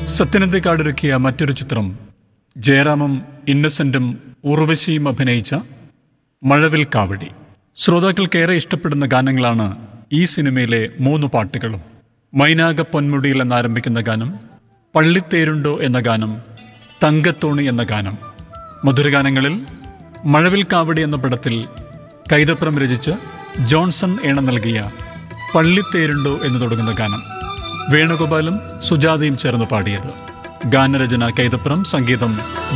സത്യനന്ദിക്കാടൊരുക്കിയ മറ്റൊരു ചിത്രം ജയറാമും ഇന്നസെന്റും ഉർവശിയും അഭിനയിച്ച മഴവിൽ കാവടി ശ്രോതാക്കൾക്കേറെ ഇഷ്ടപ്പെടുന്ന ഗാനങ്ങളാണ് ഈ സിനിമയിലെ മൂന്ന് പാട്ടുകളും മൈനാക പൊന്മുടിയിൽ എന്നാരംഭിക്കുന്ന ഗാനം പള്ളിത്തേരുണ്ടോ എന്ന ഗാനം തങ്കത്തോണി എന്ന ഗാനം മധുരഗാനങ്ങളിൽ മഴവിൽ കാവടി എന്ന പടത്തിൽ കൈതപ്രം രചിച്ച് ജോൺസൺ ഏണ നൽകിയ പള്ളിത്തേരുണ്ടോ എന്ന് തുടങ്ങുന്ന ഗാനം വേണുഗോപാലും സുജാതയും ചേർന്ന് പാടിയത് ഗാനരചന കൈതപ്രം സംഗീതം